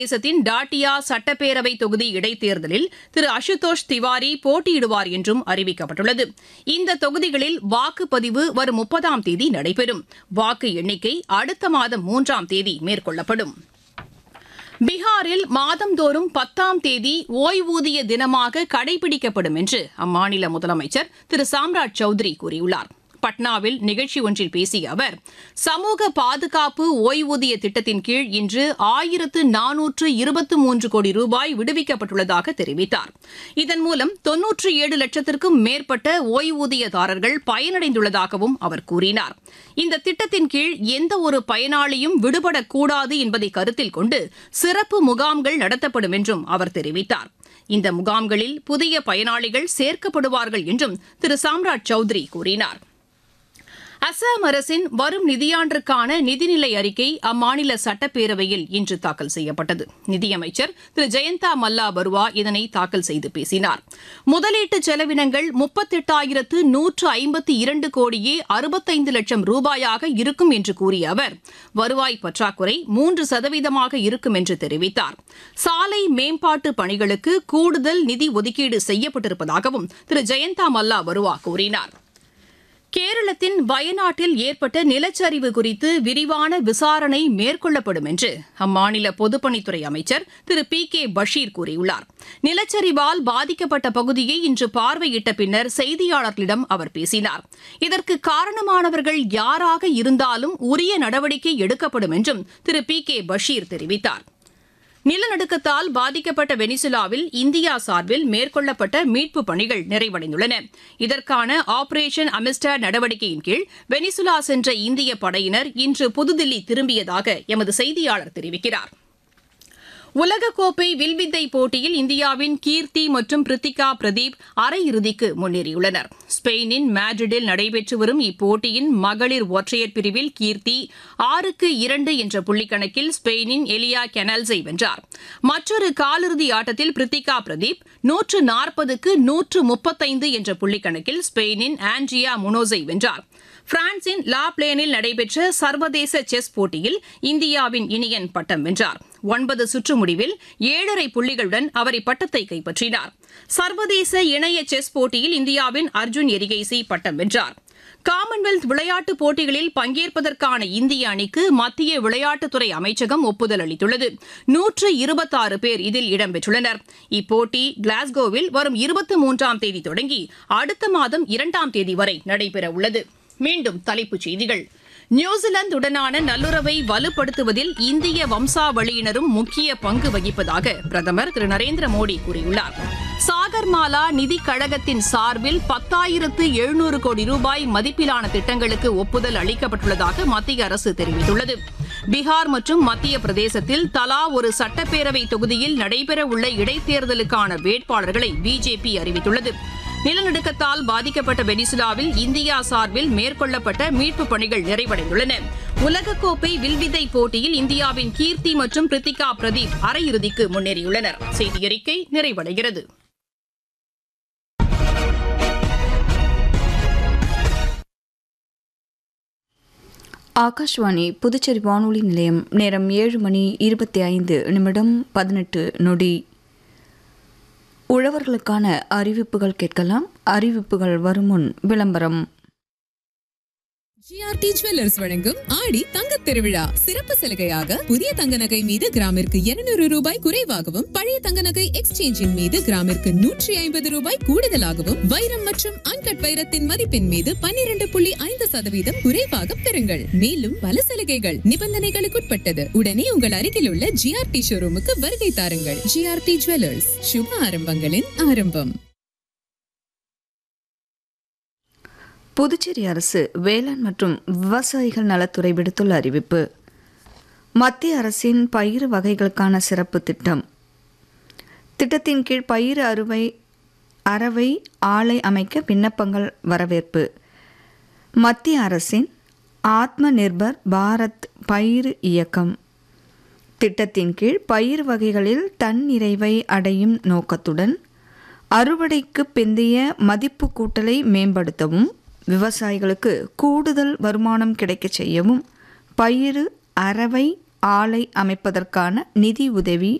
பிரதேசத்தின் டாட்டியா சட்டப்பேரவை தொகுதி இடைத்தேர்தலில் திரு அசுதோஷ் திவாரி போட்டியிடுவார் என்றும் அறிவிக்கப்பட்டுள்ளது இந்த தொகுதிகளில் வாக்குப்பதிவு வரும் முப்பதாம் தேதி நடைபெறும் வாக்கு எண்ணிக்கை அடுத்த மாதம் மூன்றாம் தேதி மேற்கொள்ளப்படும் பீகாரில் மாதந்தோறும் பத்தாம் தேதி ஓய்வூதிய தினமாக கடைபிடிக்கப்படும் என்று அம்மாநில முதலமைச்சர் திரு சாம்ராஜ் சௌத்ரி கூறியுள்ளார் பட்னாவில் நிகழ்ச்சி ஒன்றில் பேசிய அவர் சமூக பாதுகாப்பு ஓய்வூதிய திட்டத்தின் கீழ் இன்று ஆயிரத்து நானூற்று இருபத்து மூன்று கோடி ரூபாய் விடுவிக்கப்பட்டுள்ளதாக தெரிவித்தார் இதன் மூலம் தொன்னூற்றி ஏழு லட்சத்திற்கும் மேற்பட்ட ஓய்வூதியதாரர்கள் பயனடைந்துள்ளதாகவும் அவர் கூறினார் இந்த திட்டத்தின் கீழ் எந்த ஒரு பயனாளியும் விடுபடக்கூடாது என்பதை கருத்தில் கொண்டு சிறப்பு முகாம்கள் நடத்தப்படும் என்றும் அவர் தெரிவித்தார் இந்த முகாம்களில் புதிய பயனாளிகள் சேர்க்கப்படுவார்கள் என்றும் திரு சாம்ராஜ் சௌத்ரி கூறினார் அசாம் அரசின் வரும் நிதியாண்டிற்கான நிதிநிலை அறிக்கை அம்மாநில சட்டப்பேரவையில் இன்று தாக்கல் செய்யப்பட்டது நிதியமைச்சர் திரு ஜெயந்தா மல்லா பருவா இதனை தாக்கல் செய்து பேசினார் முதலீட்டு செலவினங்கள் முப்பத்தெட்டாயிரத்து நூற்று ஐம்பத்தி இரண்டு கோடியே அறுபத்தைந்து லட்சம் ரூபாயாக இருக்கும் என்று கூறிய அவர் வருவாய் பற்றாக்குறை மூன்று சதவீதமாக இருக்கும் என்று தெரிவித்தார் சாலை மேம்பாட்டு பணிகளுக்கு கூடுதல் நிதி ஒதுக்கீடு செய்யப்பட்டிருப்பதாகவும் திரு ஜெயந்தா மல்லா பருவா கூறினார் கேரளத்தின் வயநாட்டில் ஏற்பட்ட நிலச்சரிவு குறித்து விரிவான விசாரணை மேற்கொள்ளப்படும் என்று அம்மாநில பொதுப்பணித்துறை அமைச்சர் திரு பி கே பஷீர் கூறியுள்ளார் நிலச்சரிவால் பாதிக்கப்பட்ட பகுதியை இன்று பார்வையிட்ட பின்னர் செய்தியாளர்களிடம் அவர் பேசினார் இதற்கு காரணமானவர்கள் யாராக இருந்தாலும் உரிய நடவடிக்கை எடுக்கப்படும் என்றும் திரு பி கே பஷீர் தெரிவித்தார் நிலநடுக்கத்தால் பாதிக்கப்பட்ட வெனிசுலாவில் இந்தியா சார்பில் மேற்கொள்ளப்பட்ட மீட்புப் பணிகள் நிறைவடைந்துள்ளன இதற்கான ஆபரேஷன் அமிஸ்டர் நடவடிக்கையின் கீழ் வெனிசுலா சென்ற இந்திய படையினர் இன்று புதுதில்லி திரும்பியதாக எமது செய்தியாளர் தெரிவிக்கிறார் உலகக்கோப்பை வில்வித்தை போட்டியில் இந்தியாவின் கீர்த்தி மற்றும் பிரித்திகா பிரதீப் அரையிறுதிக்கு முன்னேறியுள்ளனர் ஸ்பெயினின் மேட்ரிடில் நடைபெற்று வரும் இப்போட்டியின் மகளிர் ஒற்றையர் பிரிவில் கீர்த்தி ஆறுக்கு இரண்டு என்ற புள்ளிக்கணக்கில் ஸ்பெயினின் எலியா கெனல்ஸை வென்றார் மற்றொரு காலிறுதி ஆட்டத்தில் பிரித்திகா பிரதீப் நூற்று நாற்பதுக்கு நூற்று முப்பத்தைந்து என்ற புள்ளிக்கணக்கில் ஸ்பெயினின் ஆண்ட்ரியா முனோஸை வென்றார் பிரான்சின் லா பிளேனில் நடைபெற்ற சர்வதேச செஸ் போட்டியில் இந்தியாவின் இனியன் பட்டம் வென்றார் ஒன்பது சுற்று முடிவில் ஏழரை புள்ளிகளுடன் அவர் இப்பட்டத்தை கைப்பற்றினார் சர்வதேச இணைய செஸ் போட்டியில் இந்தியாவின் அர்ஜுன் எரிகைசி பட்டம் வென்றார் காமன்வெல்த் விளையாட்டுப் போட்டிகளில் பங்கேற்பதற்கான இந்திய அணிக்கு மத்திய விளையாட்டுத்துறை அமைச்சகம் ஒப்புதல் அளித்துள்ளது நூற்று இருபத்தாறு பேர் இதில் இடம்பெற்றுள்ளனர் இப்போட்டி கிளாஸ்கோவில் வரும் இருபத்தி மூன்றாம் தேதி தொடங்கி அடுத்த மாதம் இரண்டாம் தேதி வரை நடைபெறவுள்ளது மீண்டும் தலைப்புச் செய்திகள் நியூசிலாந்துடனான நல்லுறவை வலுப்படுத்துவதில் இந்திய வம்சாவளியினரும் முக்கிய பங்கு வகிப்பதாக பிரதமர் திரு நரேந்திர மோடி கூறியுள்ளார் சாகர்மாலா நிதி கழகத்தின் சார்பில் பத்தாயிரத்து எழுநூறு கோடி ரூபாய் மதிப்பிலான திட்டங்களுக்கு ஒப்புதல் அளிக்கப்பட்டுள்ளதாக மத்திய அரசு தெரிவித்துள்ளது பீகார் மற்றும் மத்திய பிரதேசத்தில் தலா ஒரு சட்டப்பேரவை தொகுதியில் நடைபெறவுள்ள இடைத்தேர்தலுக்கான வேட்பாளர்களை பிஜேபி அறிவித்துள்ளது நிலநடுக்கத்தால் பாதிக்கப்பட்ட வெனிசுலாவில் இந்தியா சார்பில் மேற்கொள்ளப்பட்ட மீட்புப் பணிகள் நிறைவடைந்துள்ளன உலகக்கோப்பை வில்வித்தை போட்டியில் இந்தியாவின் கீர்த்தி மற்றும் பிரித்திகா பிரதீப் அரையிறுதிக்கு முன்னேறியுள்ளனர் செய்தியறிக்கை நிறைவடைகிறது ஆகாஷ்வாணி புதுச்சேரி வானொலி நிலையம் நேரம் ஏழு மணி இருபத்தி ஐந்து நிமிடம் பதினெட்டு நொடி உழவர்களுக்கான அறிவிப்புகள் கேட்கலாம் அறிவிப்புகள் வரும் முன் விளம்பரம் ஜிஆர்டி ஜுவல்லர்ஸ் வழங்கும் ஆடி தங்க திருவிழா சிறப்பு சலுகையாக புதிய தங்க நகை மீது கிராமிற்கு இருநூறு ரூபாய் குறைவாகவும் பழைய தங்க நகை எக்ஸ்சேஞ்சின் மீது கிராமிற்கு நூற்றி ஐம்பது ரூபாய் கூடுதலாகவும் வைரம் மற்றும் அன்கட் வைரத்தின் மதிப்பின் மீது பன்னிரண்டு புள்ளி ஐந்து சதவீதம் குறைவாக பெறுங்கள் மேலும் பல சலுகைகள் நிபந்தனைகளுக்குட்பட்டது உடனே உங்கள் அருகில் உள்ள ஜிஆர்டி ஷோரூமுக்கு வருகை தாருங்கள் ஜிஆர்டி ஜுவல்லர்ஸ் சுப ஆரம்பங்களின் ஆரம்பம் புதுச்சேரி அரசு வேளாண் மற்றும் விவசாயிகள் நலத்துறை விடுத்துள்ள அறிவிப்பு மத்திய அரசின் பயிர் வகைகளுக்கான சிறப்பு திட்டம் திட்டத்தின் கீழ் பயிர் அறுவை அறவை ஆலை அமைக்க விண்ணப்பங்கள் வரவேற்பு மத்திய அரசின் ஆத்ம நிர்பர் பாரத் பயிர் இயக்கம் திட்டத்தின் கீழ் பயிர் வகைகளில் தன்னிறைவை அடையும் நோக்கத்துடன் அறுவடைக்கு பிந்தைய மதிப்பு கூட்டலை மேம்படுத்தவும் விவசாயிகளுக்கு கூடுதல் வருமானம் கிடைக்கச் செய்யவும் பயிர் அறவை ஆலை அமைப்பதற்கான நிதி உதவி